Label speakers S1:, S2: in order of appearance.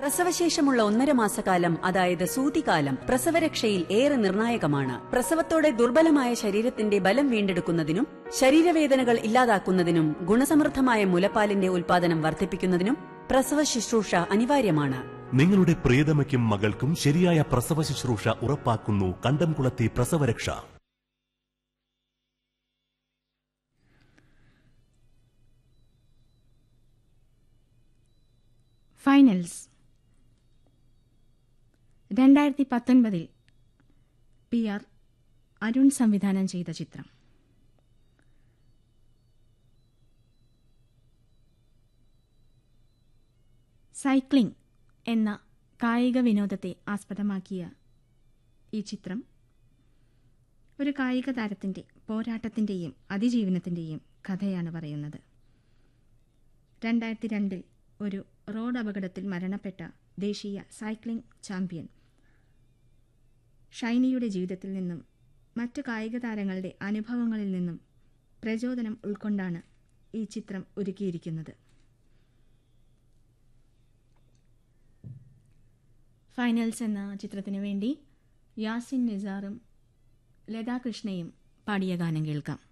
S1: പ്രസവശേഷമുള്ള ഒന്നര മാസക്കാലം അതായത് സൂതികാലം പ്രസവരക്ഷയിൽ ഏറെ നിർണായകമാണ് പ്രസവത്തോടെ ദുർബലമായ ശരീരത്തിന്റെ ബലം വീണ്ടെടുക്കുന്നതിനും ശരീരവേദനകൾ ഇല്ലാതാക്കുന്നതിനും ഗുണസമൃദ്ധമായ മുലപ്പാലിന്റെ ഉൽപാദനം വർദ്ധിപ്പിക്കുന്നതിനും പ്രസവ ശുശ്രൂഷ അനിവാര്യമാണ്
S2: നിങ്ങളുടെ പ്രിയതമയ്ക്കും മകൾക്കും ശരിയായ പ്രസവ ശുശ്രൂഷ ഉറപ്പാക്കുന്നു കണ്ടംകുളത്തെ പ്രസവരക്ഷ
S3: ഫൈനൽസ് രണ്ടായിരത്തി പത്തൊൻപതിൽ പി ആർ അരുൺ സംവിധാനം ചെയ്ത ചിത്രം സൈക്ലിംഗ് എന്ന കായിക വിനോദത്തെ ആസ്പദമാക്കിയ ഈ ചിത്രം ഒരു കായിക താരത്തിൻ്റെ പോരാട്ടത്തിൻ്റെയും അതിജീവനത്തിൻ്റെയും കഥയാണ് പറയുന്നത് രണ്ടായിരത്തി രണ്ടിൽ ഒരു റോഡ് അപകടത്തിൽ മരണപ്പെട്ട ദേശീയ സൈക്ലിംഗ് ചാമ്പ്യൻ ഷൈനിയുടെ ജീവിതത്തിൽ നിന്നും മറ്റു കായിക താരങ്ങളുടെ അനുഭവങ്ങളിൽ നിന്നും പ്രചോദനം ഉൾക്കൊണ്ടാണ് ഈ ചിത്രം ഒരുക്കിയിരിക്കുന്നത് ഫൈനൽസ് എന്ന ചിത്രത്തിനു വേണ്ടി യാസിൻ നിസാറും ലതാകൃഷ്ണയും പാടിയ ഗാനം കേൾക്കാം